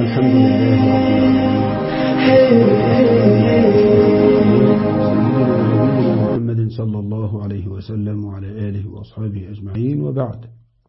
الحمد لله رب محمد صلى الله عليه وسلم وعلى آله وأصحابه أجمعين وبعد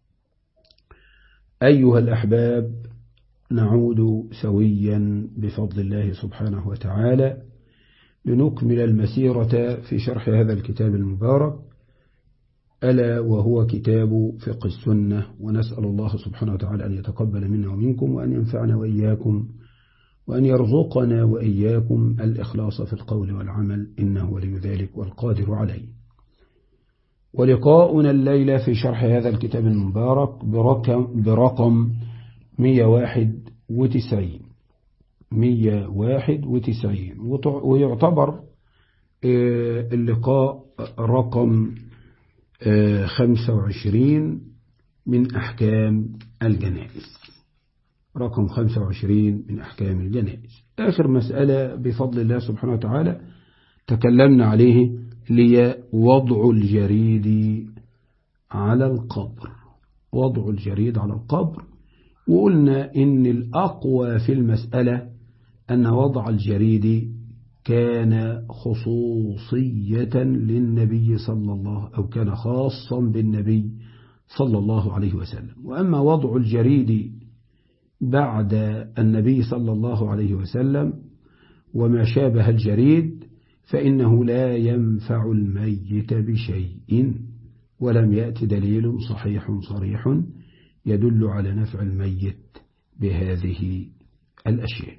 أيها الأحباب نعود سويا بفضل الله سبحانه وتعالى لنكمل المسيرة في شرح هذا الكتاب المبارك ألا وهو كتاب فقه السنة ونسأل الله سبحانه وتعالى أن يتقبل منا ومنكم وأن ينفعنا وإياكم وأن يرزقنا وإياكم الإخلاص في القول والعمل إنه ولي ذلك والقادر عليه ولقاؤنا الليلة في شرح هذا الكتاب المبارك برقم, برقم 191 191 ويعتبر اللقاء رقم 25 من أحكام الجنائز رقم 25 من أحكام الجنائز آخر مسألة بفضل الله سبحانه وتعالى تكلمنا عليه لي وضع الجريد على القبر وضع الجريد على القبر وقلنا إن الأقوى في المسألة أن وضع الجريد كان خصوصية للنبي صلى الله أو كان خاصا بالنبي صلى الله عليه وسلم وأما وضع الجريد بعد النبي صلى الله عليه وسلم وما شابه الجريد فإنه لا ينفع الميت بشيء ولم يأت دليل صحيح صريح يدل على نفع الميت بهذه الأشياء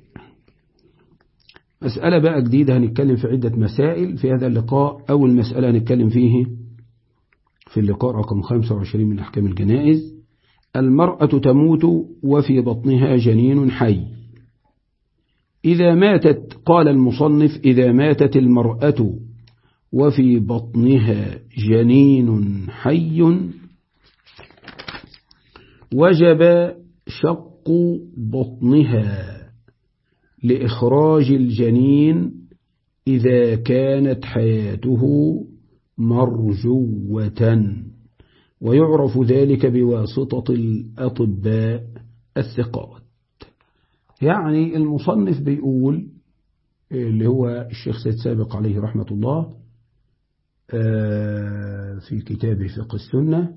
مسألة بقى جديدة هنتكلم في عدة مسائل في هذا اللقاء أول مسألة هنتكلم فيه في اللقاء رقم 25 من أحكام الجنائز المرأة تموت وفي بطنها جنين حي إذا ماتت قال المصنف إذا ماتت المرأة وفي بطنها جنين حي وجب شق بطنها لإخراج الجنين إذا كانت حياته مرجوة ويعرف ذلك بواسطة الأطباء الثقات يعني المصنف بيقول اللي هو الشيخ سيد سابق عليه رحمة الله في كتاب فقه السنة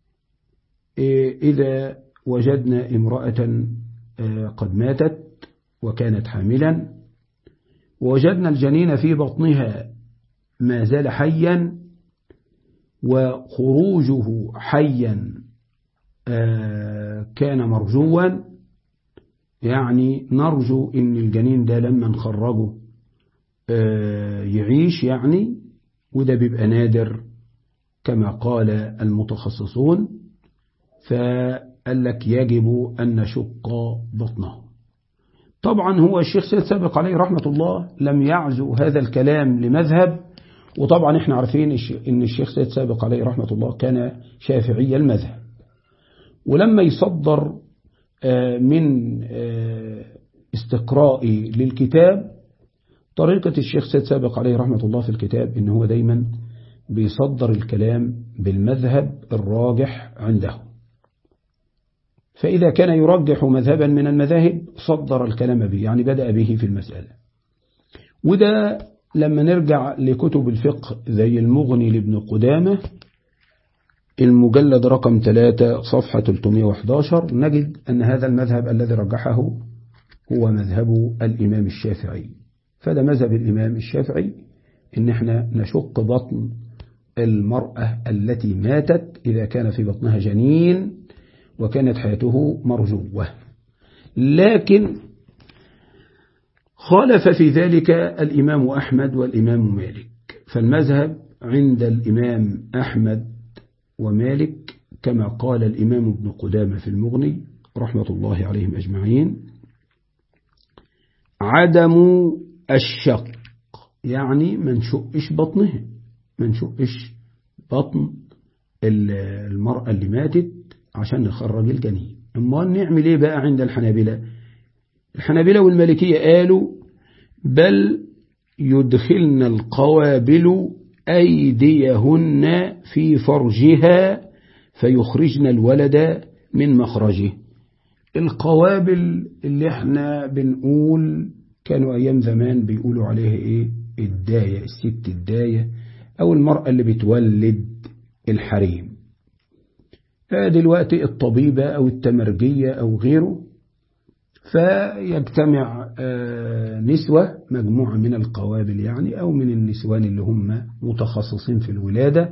إذا وجدنا امرأة قد ماتت وكانت حاملا ووجدنا الجنين في بطنها ما زال حيا وخروجه حيا كان مرجوا يعني نرجو ان الجنين ده لما نخرجه يعيش يعني وده بيبقى نادر كما قال المتخصصون فقال لك يجب أن نشق بطنه طبعا هو الشيخ سيد سابق عليه رحمة الله لم يعزو هذا الكلام لمذهب وطبعا احنا عارفين ان الشيخ سيد سابق عليه رحمة الله كان شافعي المذهب ولما يصدر من استقرائي للكتاب طريقة الشيخ سيد سابق عليه رحمة الله في الكتاب ان هو دايما بيصدر الكلام بالمذهب الراجح عنده فإذا كان يرجح مذهبا من المذاهب صدر الكلام به يعني بدأ به في المسألة وده لما نرجع لكتب الفقه زي المغني لابن قدامة المجلد رقم 3 صفحة 311 نجد أن هذا المذهب الذي رجحه هو مذهب الإمام الشافعي فده مذهب الإمام الشافعي إن احنا نشق بطن المرأة التي ماتت إذا كان في بطنها جنين وكانت حياته مرجوة لكن خالف في ذلك الإمام أحمد والإمام مالك فالمذهب عند الإمام أحمد ومالك كما قال الإمام ابن قدامة في المغني رحمة الله عليهم أجمعين عدم الشق يعني ما نشقش بطنها ما نشقش بطن المرأة اللي ماتت عشان نخرج الجنين اما نعمل ايه بقى عند الحنابلة الحنابلة والمالكية قالوا بل يدخلن القوابل أيديهن في فرجها فيخرجن الولد من مخرجه القوابل اللي احنا بنقول كانوا أيام زمان بيقولوا عليها إيه الداية الست الداية أو المرأة اللي بتولد الحريم دلوقتي الطبيبة أو التمرجية أو غيره فيجتمع نسوة مجموعة من القوابل يعني أو من النسوان اللي هم متخصصين في الولادة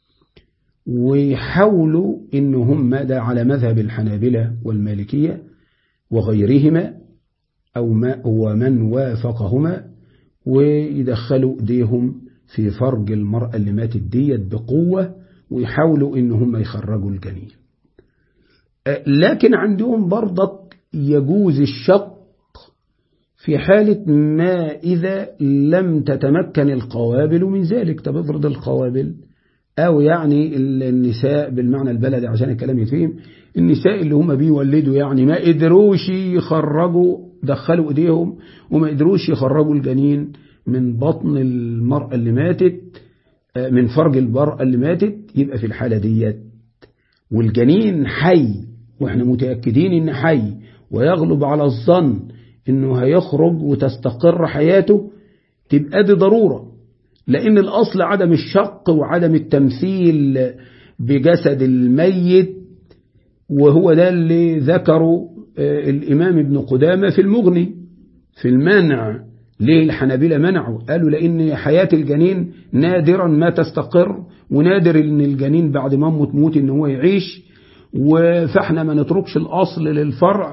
ويحاولوا إن هم ده على مذهب الحنابلة والمالكية وغيرهما أو ما ومن وافقهما ويدخلوا ايديهم في فرج المرأة اللي ماتت ديت بقوة ويحاولوا إن هم يخرجوا الجنين لكن عندهم برضك يجوز الشق في حالة ما إذا لم تتمكن القوابل من ذلك طب افرض القوابل أو يعني النساء بالمعنى البلدي عشان الكلام يتفهم النساء اللي هم بيولدوا يعني ما قدروش يخرجوا دخلوا ايديهم وما قدروش يخرجوا الجنين من بطن المرأة اللي ماتت من فرج المرأة اللي ماتت يبقى في الحالة ديت والجنين حي واحنا متأكدين ان حي ويغلب على الظن انه هيخرج وتستقر حياته تبقى دي ضرورة لان الاصل عدم الشق وعدم التمثيل بجسد الميت وهو ده اللي ذكره الامام ابن قدامة في المغني في المنع ليه الحنابلة منعوا قالوا لأن حياة الجنين نادرا ما تستقر ونادر ان الجنين بعد ما امه تموت ان هو يعيش فاحنا ما نتركش الأصل للفرع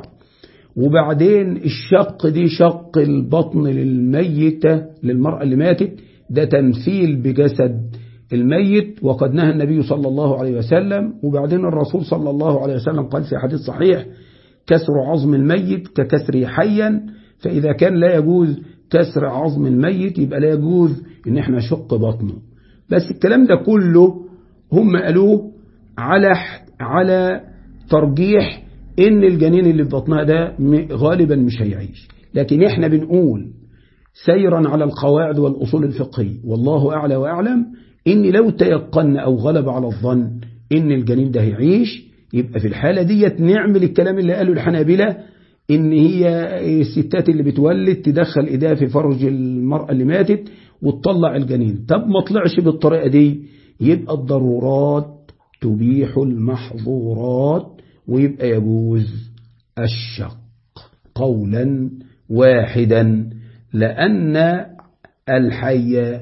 وبعدين الشق دي شق البطن للميتة للمرأة اللي ماتت ده تمثيل بجسد الميت وقد نهى النبي صلى الله عليه وسلم وبعدين الرسول صلى الله عليه وسلم قال في حديث صحيح كسر عظم الميت ككسره حيا فإذا كان لا يجوز كسر عظم الميت يبقى لا يجوز ان احنا نشق بطنه بس الكلام ده كله هم قالوه على على ترجيح ان الجنين اللي في بطنها ده غالبا مش هيعيش لكن احنا بنقول سيرا على القواعد والأصول الفقهية والله أعلى وأعلم إن لو تيقن أو غلب على الظن إن الجنين ده هيعيش يبقى في الحالة ديت نعمل الكلام اللي قاله الحنابلة إن هي الستات اللي بتولد تدخل إيديها في فرج المرأة اللي ماتت وتطلع الجنين طب ما طلعش بالطريقة دي يبقى الضرورات تبيح المحظورات ويبقى يجوز الشق قولا واحدا لأن الحي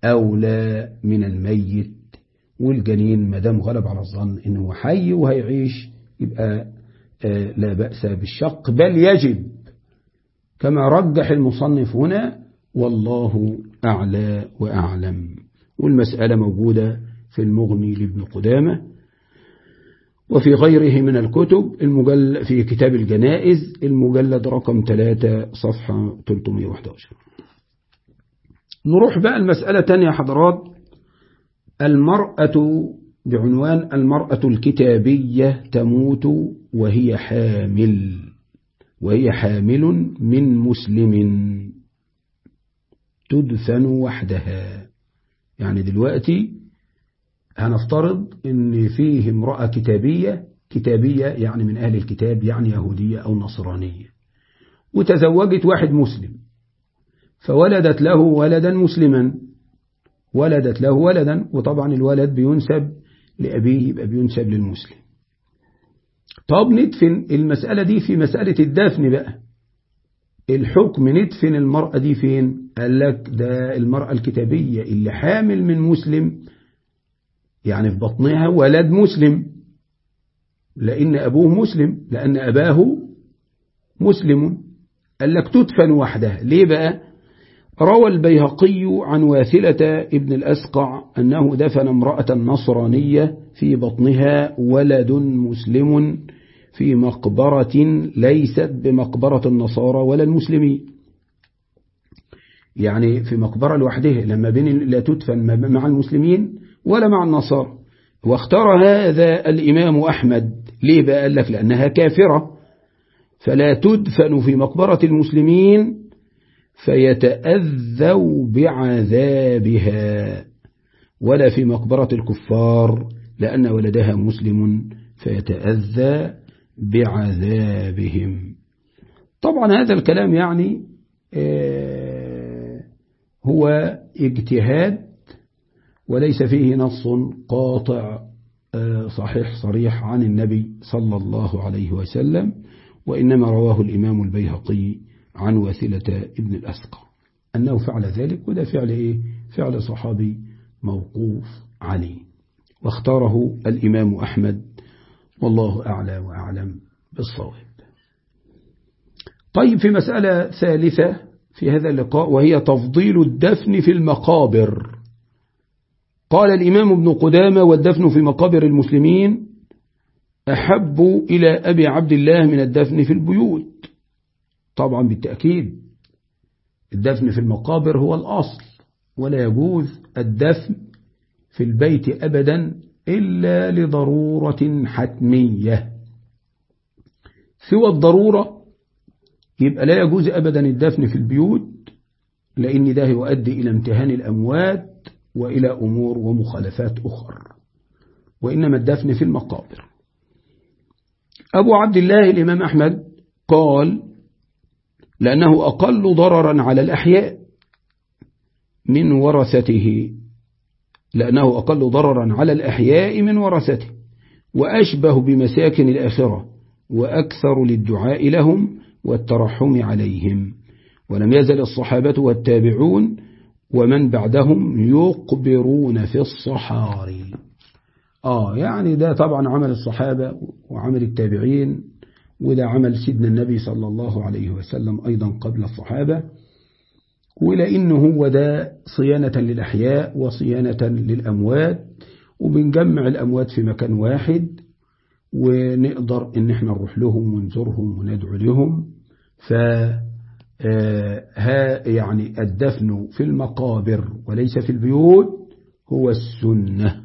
أولى من الميت والجنين ما دام غلب على الظن إنه حي وهيعيش يبقى لا بأس بالشق بل يجب كما رجح المصنف هنا والله أعلى وأعلم والمسألة موجودة في المغني لابن قدامة وفي غيره من الكتب المجل في كتاب الجنائز المجلد رقم 3 صفحة 311 نروح بقى المسألة تانية حضرات المرأة بعنوان المرأة الكتابية تموت وهي حامل وهي حامل من مسلم تدفن وحدها يعني دلوقتي هنفترض ان فيه امرأة كتابية كتابية يعني من أهل الكتاب يعني يهودية أو نصرانية وتزوجت واحد مسلم فولدت له ولدا مسلما ولدت له ولدا وطبعا الولد بينسب لأبيه يبقى بينسب للمسلم طب ندفن المسألة دي في مسألة الدفن بقى الحكم ندفن المرأة دي فين قال لك ده المرأة الكتابية اللي حامل من مسلم يعني في بطنها ولد مسلم لأن أبوه مسلم لأن أباه مسلم قال لك تدفن وحدها ليه بقى روى البيهقي عن واثلة ابن الأسقع أنه دفن امرأة نصرانية في بطنها ولد مسلم في مقبرة ليست بمقبرة النصارى ولا المسلمين يعني في مقبرة لوحدها لما بين لا تدفن مع المسلمين ولا مع النصارى واختار هذا الإمام أحمد ليه بقى قال لك لأنها كافرة فلا تدفن في مقبرة المسلمين فيتأذوا بعذابها ولا في مقبرة الكفار لأن ولدها مسلم فيتأذى بعذابهم طبعا هذا الكلام يعني هو اجتهاد وليس فيه نص قاطع صحيح صريح عن النبي صلى الله عليه وسلم وإنما رواه الإمام البيهقي عن وثلة ابن الأسقى أنه فعل ذلك وده فعل إيه؟ فعل صحابي موقوف عليه واختاره الإمام أحمد والله أعلى وأعلم بالصواب طيب في مسألة ثالثة في هذا اللقاء وهي تفضيل الدفن في المقابر قال الإمام ابن قدامة والدفن في مقابر المسلمين أحب إلى أبي عبد الله من الدفن في البيوت طبعا بالتأكيد الدفن في المقابر هو الأصل ولا يجوز الدفن في البيت أبدا إلا لضرورة حتمية سوى الضرورة يبقى لا يجوز أبدا الدفن في البيوت لأن ده يؤدي إلى امتهان الأموات وإلى أمور ومخالفات أخرى وإنما الدفن في المقابر أبو عبد الله الإمام أحمد قال لأنه أقل ضررا على الأحياء من ورثته لأنه أقل ضررا على الأحياء من ورثته وأشبه بمساكن الآخرة وأكثر للدعاء لهم والترحم عليهم ولم يزل الصحابة والتابعون ومن بعدهم يقبرون في الصحاري آه يعني ده طبعا عمل الصحابة وعمل التابعين وده عمل سيدنا النبي صلى الله عليه وسلم أيضا قبل الصحابة ولأنه هو ده صيانة للأحياء وصيانة للأموات وبنجمع الأموات في مكان واحد ونقدر إن احنا نروح لهم ونزورهم وندعو لهم ف ها يعني الدفن في المقابر وليس في البيوت هو السنة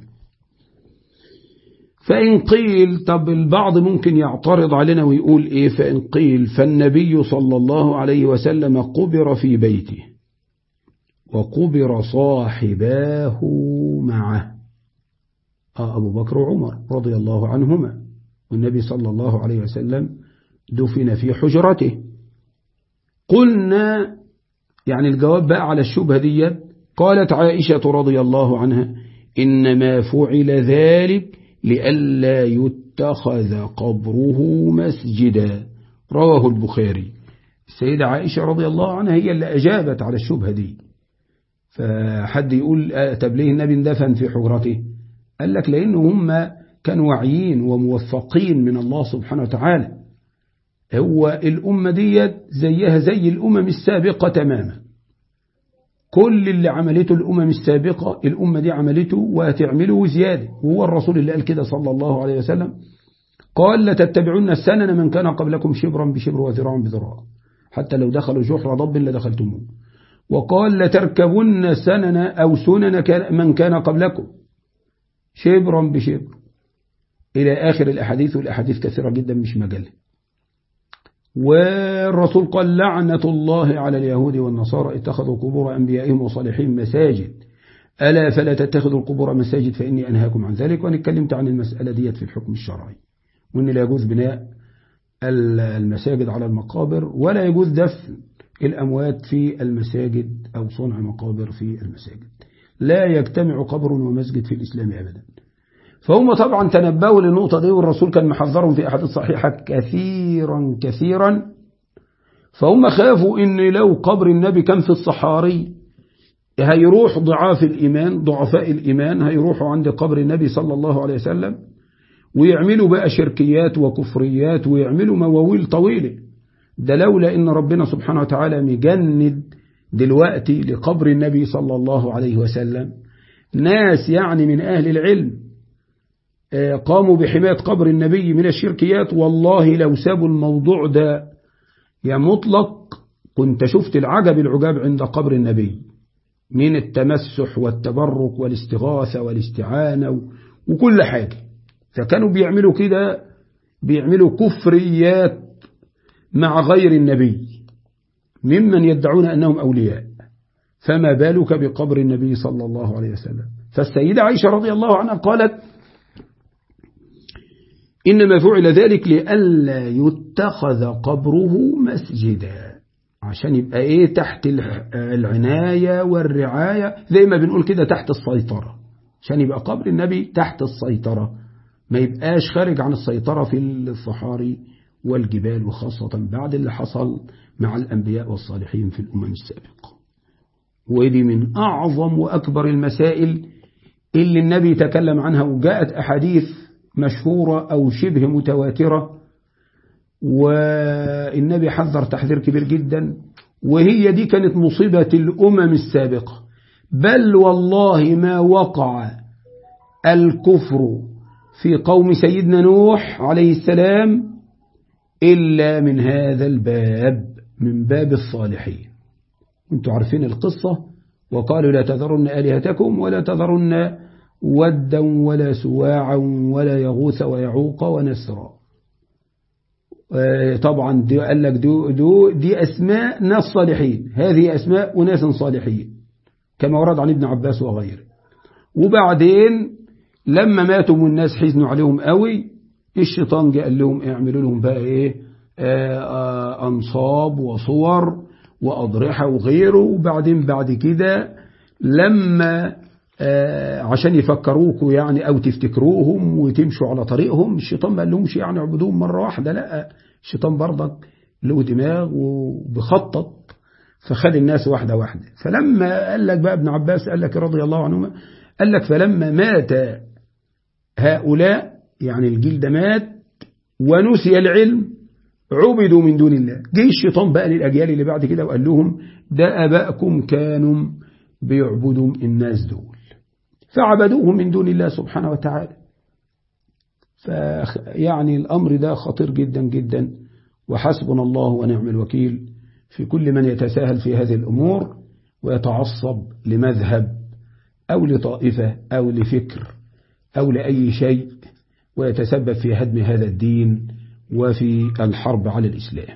فإن قيل طب البعض ممكن يعترض علينا ويقول إيه فإن قيل فالنبي صلى الله عليه وسلم قبر في بيته وقبر صاحباه معه آه أبو بكر وعمر رضي الله عنهما والنبي صلى الله عليه وسلم دفن في حجرته قلنا يعني الجواب بقى على الشبهة دي قالت عائشة رضي الله عنها إنما فعل ذلك لئلا يتخذ قبره مسجدا رواه البخاري السيدة عائشة رضي الله عنها هي اللي أجابت على الشبهة دي فحد يقول طب ليه النبي اندفن في حجرته قال لك لأنه هم كانوا واعيين وموفقين من الله سبحانه وتعالى هو الأمة ديت زيها زي الأمم السابقة تماما كل اللي عملته الأمم السابقة الأمة دي عملته وهتعمله زيادة وهو الرسول اللي قال كده صلى الله عليه وسلم قال لتتبعون السنن من كان قبلكم شبرا بشبر وذراعا بذراع حتى لو دخلوا جحر ضب لدخلتموه وقال لتركبن سنن أو سنن من كان قبلكم شبرا بشبر إلى آخر الأحاديث والأحاديث كثيرة جدا مش مجلة والرسول قال لعنة الله على اليهود والنصارى اتخذوا قبور أنبيائهم وصالحين مساجد ألا فلا تتخذوا القبور مساجد فإني أنهاكم عن ذلك وأنا اتكلمت عن المسألة ديت في الحكم الشرعي وأن لا يجوز بناء المساجد على المقابر ولا يجوز دفن الأموات في المساجد أو صنع مقابر في المساجد لا يجتمع قبر ومسجد في الإسلام أبدا فهم طبعا تنبهوا للنقطة دي والرسول كان محذرهم في أحاديث صحيحة كثيرا كثيرا فهم خافوا ان لو قبر النبي كان في الصحاري هيروح ضعاف الإيمان ضعفاء الإيمان هيروحوا عند قبر النبي صلى الله عليه وسلم ويعملوا بقى شركيات وكفريات ويعملوا مواويل طويلة ده لولا ان ربنا سبحانه وتعالى مجند دلوقتي لقبر النبي صلى الله عليه وسلم ناس يعني من أهل العلم قاموا بحماية قبر النبي من الشركيات والله لو سابوا الموضوع ده يا مطلق كنت شفت العجب العجاب عند قبر النبي من التمسح والتبرك والاستغاثة والاستعانة وكل حاجة فكانوا بيعملوا كده بيعملوا كفريات مع غير النبي ممن يدعون أنهم أولياء فما بالك بقبر النبي صلى الله عليه وسلم فالسيدة عائشة رضي الله عنها قالت إنما فعل ذلك لئلا يتخذ قبره مسجدا عشان يبقى إيه تحت العناية والرعاية زي ما بنقول كده تحت السيطرة عشان يبقى قبر النبي تحت السيطرة ما يبقاش خارج عن السيطرة في الصحاري والجبال وخاصة بعد اللي حصل مع الأنبياء والصالحين في الأمم السابقة ودي من أعظم وأكبر المسائل اللي النبي تكلم عنها وجاءت أحاديث مشهورة أو شبه متواترة والنبي حذر تحذير كبير جدا وهي دي كانت مصيبة الأمم السابقة بل والله ما وقع الكفر في قوم سيدنا نوح عليه السلام إلا من هذا الباب من باب الصالحين انتم عارفين القصة وقالوا لا تذرن آلهتكم ولا تذرن ودا ولا سواعا ولا يغوث ويعوق ونسرا طبعا دي قال لك دو دو دي أسماء ناس صالحين هذه أسماء أناس صالحين كما ورد عن ابن عباس وغيره وبعدين لما ماتوا الناس حزنوا عليهم قوي الشيطان جاء قال لهم اعملوا لهم بقى ايه أنصاب وصور وأضرحة وغيره وبعدين بعد كده لما عشان يفكروكوا يعني أو تفتكروهم وتمشوا على طريقهم الشيطان ما قال لهمش يعني اعبدوهم مرة واحدة لا الشيطان برضك له دماغ وبخطط فخد الناس واحدة واحدة فلما قال لك بقى ابن عباس قال لك رضي الله عنهما قال لك فلما مات هؤلاء يعني الجيل ده مات ونسي العلم عبدوا من دون الله جه الشيطان بقى للأجيال اللي بعد كده وقال لهم ده أباءكم كانوا بيعبدوا الناس دول فعبدوهم من دون الله سبحانه وتعالى فيعني الأمر ده خطير جدا جدا وحسبنا الله ونعم الوكيل في كل من يتساهل في هذه الأمور ويتعصب لمذهب أو لطائفة أو لفكر أو لأي شيء ويتسبب في هدم هذا الدين وفي الحرب على الإسلام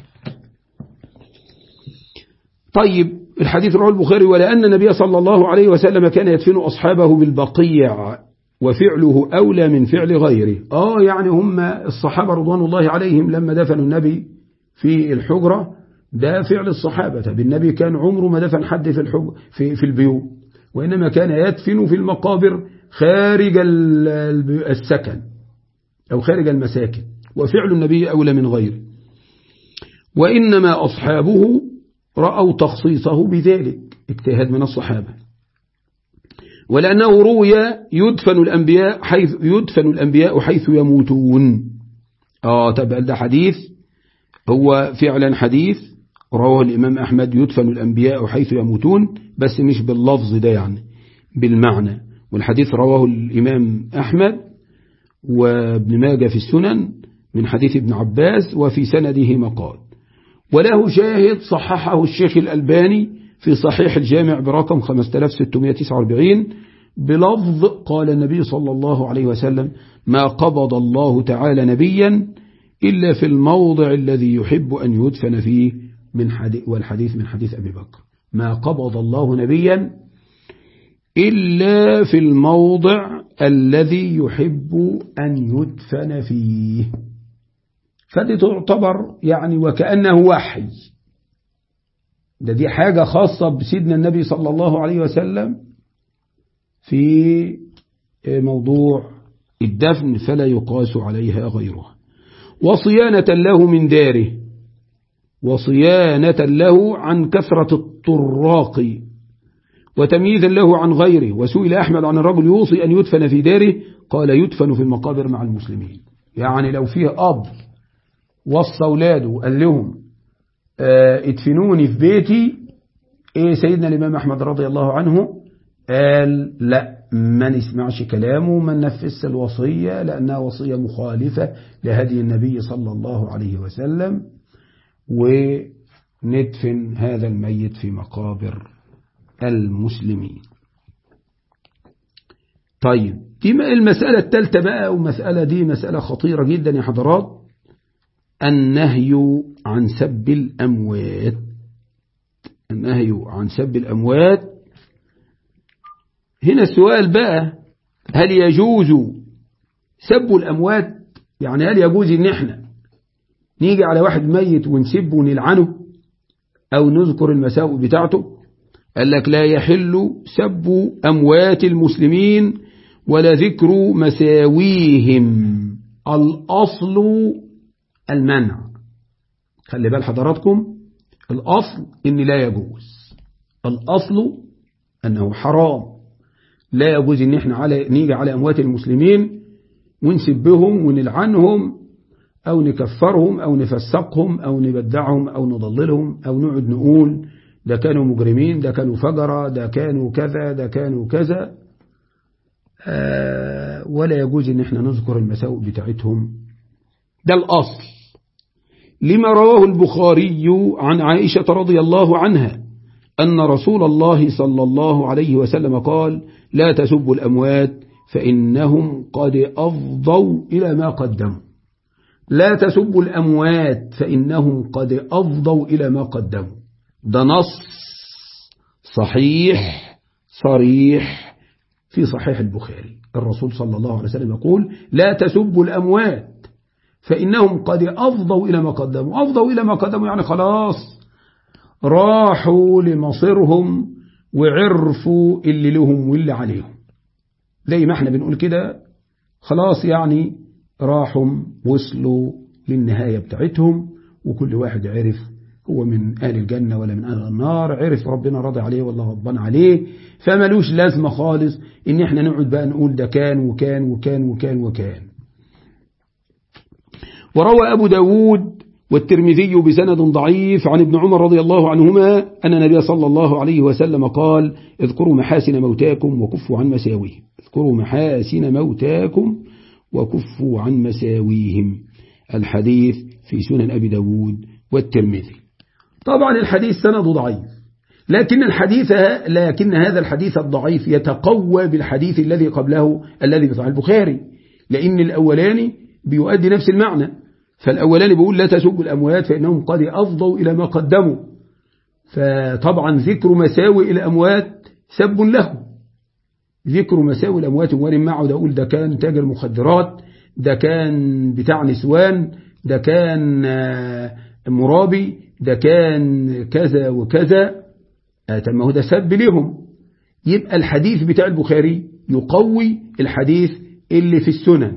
طيب الحديث رواه البخاري ولأن النبي صلى الله عليه وسلم كان يدفن أصحابه بالبقيع وفعله أولى من فعل غيره آه يعني هم الصحابة رضوان الله عليهم لما دفنوا النبي في الحجرة ده فعل الصحابة بالنبي كان عمره ما دفن حد في, الحج في, في البيوت وإنما كان يدفن في المقابر خارج السكن أو خارج المساكن وفعل النبي أولى من غيره وإنما أصحابه رأوا تخصيصه بذلك اجتهاد من الصحابة ولأنه روي يدفن الأنبياء حيث يدفن الأنبياء حيث يموتون آه تبع ده حديث هو فعلا حديث رواه الإمام أحمد يدفن الأنبياء حيث يموتون بس مش باللفظ ده يعني بالمعنى والحديث رواه الإمام أحمد وابن ماجه في السنن من حديث ابن عباس وفي سنده مقال وله شاهد صححه الشيخ الألباني في صحيح الجامع برقم 5649 بلفظ قال النبي صلى الله عليه وسلم ما قبض الله تعالى نبيا إلا في الموضع الذي يحب أن يدفن فيه من حديث والحديث من حديث أبي بكر ما قبض الله نبيا إلا في الموضع الذي يحب أن يدفن فيه فدي تعتبر يعني وكأنه وحي ده دي حاجة خاصة بسيدنا النبي صلى الله عليه وسلم في موضوع الدفن فلا يقاس عليها غيرها وصيانة له من داره وصيانة له عن كثرة الطراق وتمييزا له عن غيره وسئل أحمد عن الرجل يوصي أن يدفن في داره قال يدفن في المقابر مع المسلمين يعني لو فيه أب وصى أولاده قال لهم اه ادفنوني في بيتي ايه سيدنا الإمام أحمد رضي الله عنه قال لا ما نسمعش كلامه ما ننفذش الوصية لأنها وصية مخالفة لهدي النبي صلى الله عليه وسلم وندفن هذا الميت في مقابر المسلمين طيب دي المسألة الثالثة بقى ومسألة دي مسألة خطيرة جدا يا حضرات النهي عن سب الأموات النهي عن سب الأموات هنا السؤال بقى هل يجوز سب الأموات يعني هل يجوز ان احنا نيجي على واحد ميت ونسبه ونلعنه او نذكر المساوئ بتاعته قال لك لا يحل سب اموات المسلمين ولا ذكر مساويهم الاصل المنع خلي بال حضراتكم الاصل ان لا يجوز الاصل انه حرام لا يجوز ان احنا على نيجي على اموات المسلمين ونسبهم ونلعنهم أو نكفرهم أو نفسقهم أو نبدعهم أو نضللهم أو نقعد نقول ده كانوا مجرمين ده كانوا فجرة ده كانوا كذا ده كانوا كذا آه ولا يجوز ان احنا نذكر المساوئ بتاعتهم ده الأصل لما رواه البخاري عن عائشة رضي الله عنها أن رسول الله صلى الله عليه وسلم قال لا تسبوا الأموات فإنهم قد أفضوا إلى ما قدموا لا تسبوا الأموات فإنهم قد أفضوا إلى ما قدموا ده نص صحيح صريح في صحيح البخاري الرسول صلى الله عليه وسلم يقول لا تسبوا الأموات فإنهم قد أفضوا إلى ما قدموا أفضوا إلى ما قدموا يعني خلاص راحوا لمصيرهم وعرفوا اللي لهم واللي عليهم زي ما احنا بنقول كده خلاص يعني راحوا وصلوا للنهاية بتاعتهم وكل واحد عرف هو من أهل الجنة ولا من أهل النار عرف ربنا راضي عليه والله غضبان عليه فملوش لازمة خالص إن احنا نقعد بقى نقول ده كان وكان وكان وكان وكان وروى أبو داود والترمذي بسند ضعيف عن ابن عمر رضي الله عنهما أن النبي صلى الله عليه وسلم قال اذكروا محاسن موتاكم وكفوا عن مساويهم اذكروا محاسن موتاكم وكفوا عن مساويهم الحديث في سنن أبي داود والترمذي طبعا الحديث سند ضعيف لكن الحديث لكن هذا الحديث الضعيف يتقوى بالحديث الذي قبله الذي في صحيح البخاري لأن الأولاني بيؤدي نفس المعنى فالأولاني بيقول لا تسبوا الأموات فإنهم قد أفضوا إلى ما قدموا فطبعا ذكر مساوئ الأموات سب له ذكر مساوئ الأموات وارم معه ده أقول ده كان تاجر مخدرات ده كان بتاع نسوان ده كان مرابي ده كان كذا وكذا طب ما هو ده سب لهم يبقى الحديث بتاع البخاري يقوي الحديث اللي في السنن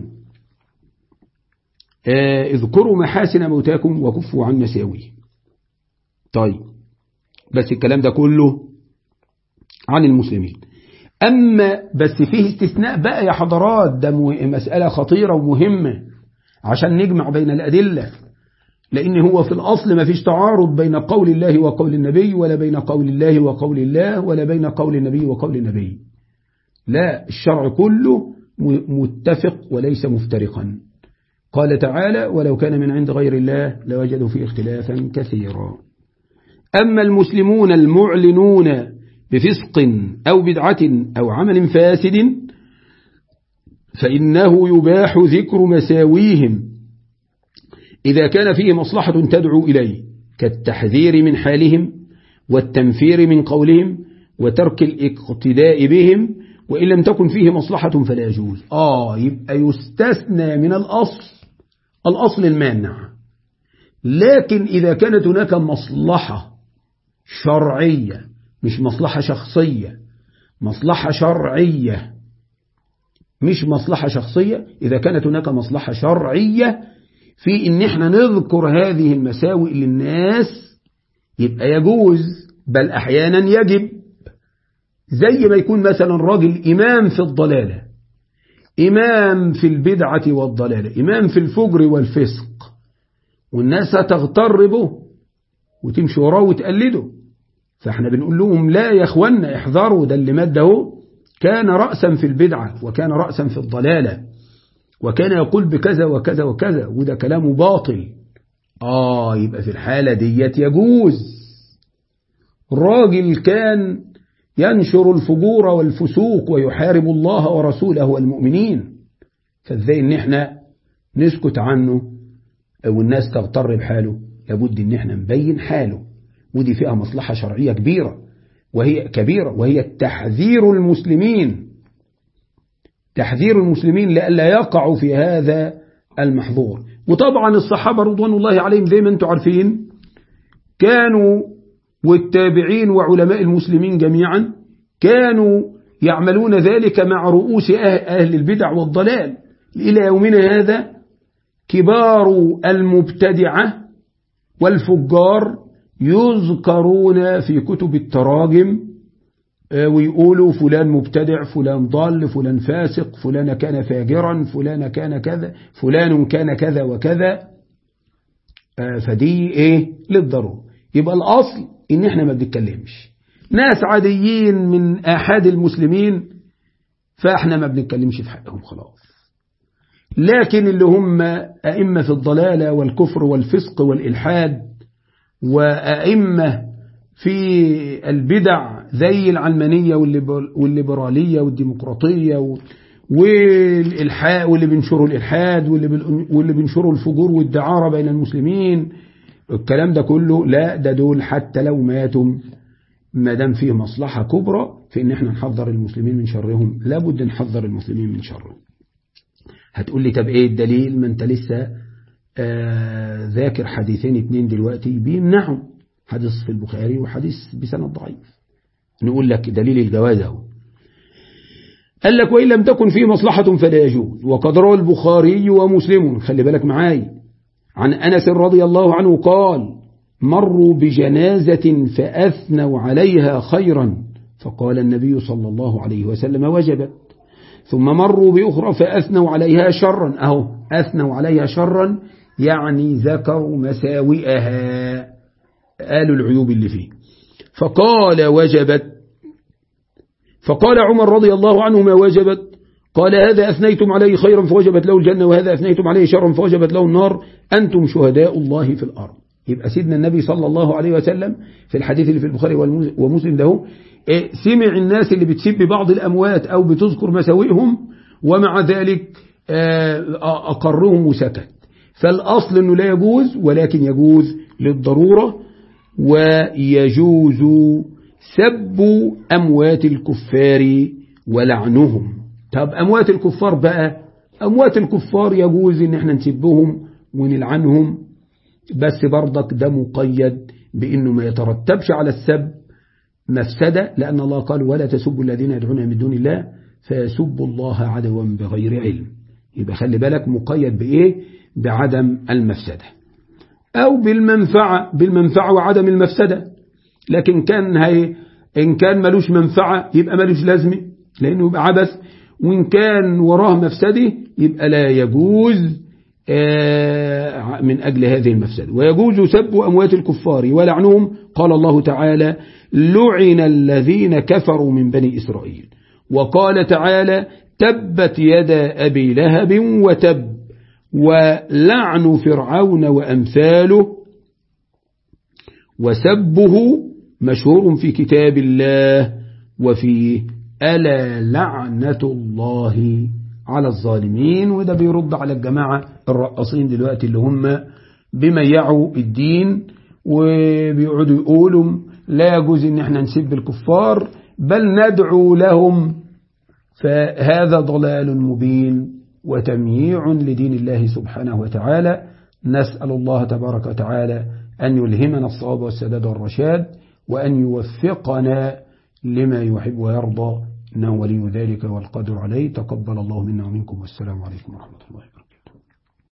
اذكروا محاسن موتاكم وكفوا عن مساويه طيب بس الكلام ده كله عن المسلمين أما بس فيه استثناء بقى يا حضرات ده مسألة خطيرة ومهمة عشان نجمع بين الأدلة لأن هو في الأصل ما فيش تعارض بين قول الله وقول النبي ولا بين قول الله وقول الله ولا بين قول النبي وقول النبي لا الشرع كله متفق وليس مفترقا قال تعالى ولو كان من عند غير الله لوجدوا فيه اختلافا كثيرا أما المسلمون المعلنون بفسق أو بدعة أو عمل فاسد فإنه يباح ذكر مساويهم إذا كان فيه مصلحة تدعو إليه كالتحذير من حالهم والتنفير من قولهم وترك الاقتداء بهم وإن لم تكن فيه مصلحة فلا يجوز آه يبقى يستثنى من الأصل الأصل المانع لكن إذا كانت هناك مصلحة شرعية مش مصلحة شخصية مصلحة شرعية مش مصلحة شخصية إذا كانت هناك مصلحة شرعية في إن احنا نذكر هذه المساوئ للناس يبقى يجوز بل أحيانا يجب زي ما يكون مثلا راجل إمام في الضلالة إمام في البدعة والضلالة إمام في الفجر والفسق والناس هتغتر به وتمشي وراه وتقلده فاحنا بنقول لهم لا يا اخوانا احذروا ده اللي مات ده كان رأسا في البدعة وكان رأسا في الضلالة وكان يقول بكذا وكذا وكذا وده كلامه باطل آه يبقى في الحالة ديت يجوز الراجل كان ينشر الفجور والفسوق ويحارب الله ورسوله والمؤمنين فازاي ان احنا نسكت عنه او الناس تغتر بحاله لابد ان احنا نبين حاله ودي فيها مصلحة شرعية كبيرة وهي كبيرة وهي تحذير المسلمين تحذير المسلمين لئلا يقعوا في هذا المحظور وطبعا الصحابة رضوان الله عليهم زي ما انتم عارفين كانوا والتابعين وعلماء المسلمين جميعا كانوا يعملون ذلك مع رؤوس أهل البدع والضلال إلى يومنا هذا كبار المبتدعة والفجار يذكرون في كتب التراجم ويقولوا فلان مبتدع فلان ضال فلان فاسق فلان كان فاجرا فلان كان كذا فلان كان كذا وكذا فدي ايه للضرورة يبقى الأصل ان احنا ما بنتكلمش ناس عاديين من احد المسلمين فاحنا ما بنتكلمش في حقهم خلاص لكن اللي هم أئمة في الضلالة والكفر والفسق والإلحاد وأئمة في البدع زي العلمانية والليبرالية والديمقراطية والإلحاد واللي بينشروا الإلحاد واللي بينشروا الفجور والدعارة بين المسلمين الكلام ده كله لا ده دول حتى لو ماتوا ما دام فيه مصلحة كبرى في ان احنا نحذر المسلمين من شرهم لابد نحذر المسلمين من شرهم هتقول لي طب ايه الدليل ما انت لسه آه ذاكر حديثين اتنين دلوقتي بيمنعوا حديث في البخاري وحديث بسند ضعيف نقول لك دليل الجواز اهو قال لك وإن لم تكن فيه مصلحة فلا يجوز وقد روى البخاري ومسلم خلي بالك معاي عن أنس رضي الله عنه قال مروا بجنازة فأثنوا عليها خيرا فقال النبي صلى الله عليه وسلم وجبت ثم مروا بأخرى فأثنوا عليها شرا أهو أثنوا عليها شرا يعني ذكروا مساوئها قالوا العيوب اللي فيه فقال وجبت فقال عمر رضي الله عنه ما وجبت قال هذا أثنيتم عليه خيرا فوجبت له الجنة وهذا أثنيتم عليه شرا فوجبت له النار أنتم شهداء الله في الأرض يبقى سيدنا النبي صلى الله عليه وسلم في الحديث اللي في البخاري ومسلم ده سمع الناس اللي بتسب بعض الأموات أو بتذكر مساوئهم ومع ذلك أقرهم وسكت فالأصل أنه لا يجوز ولكن يجوز للضرورة ويجوز سب أموات الكفار ولعنهم طب أموات الكفار بقى أموات الكفار يجوز إن احنا نسبهم ونلعنهم بس برضك ده مقيد بأنه ما يترتبش على السب مفسدة لأن الله قال ولا تسبوا الذين يدعون من دون الله فيسبوا الله عدوا بغير علم يبقى خلي بالك مقيد بإيه بعدم المفسدة أو بالمنفعة بالمنفعة وعدم المفسدة لكن كان هي إن كان ملوش منفعة يبقى ملوش لازمة لأنه يبقى عبث وإن كان وراه مفسده يبقى لا يجوز من أجل هذه المفسدة ويجوز سب أموات الكفار ولعنهم قال الله تعالى لعن الذين كفروا من بني إسرائيل وقال تعالى تبت يدا أبي لهب وتب ولعن فرعون وأمثاله وسبه مشهور في كتاب الله وفيه ألا لعنة الله على الظالمين وده بيرد على الجماعة الرقصين دلوقتي اللي هم بيميعوا الدين وبيقعدوا يقولوا لا يجوز ان احنا نسب الكفار بل ندعو لهم فهذا ضلال مبين وتمييع لدين الله سبحانه وتعالى نسأل الله تبارك وتعالى أن يلهمنا الصواب والسداد والرشاد وأن يوفقنا لما يحب ويرضى إنه ولي ذلك والقدر عليه تقبل الله منا ومنكم والسلام عليكم ورحمة الله وبركاته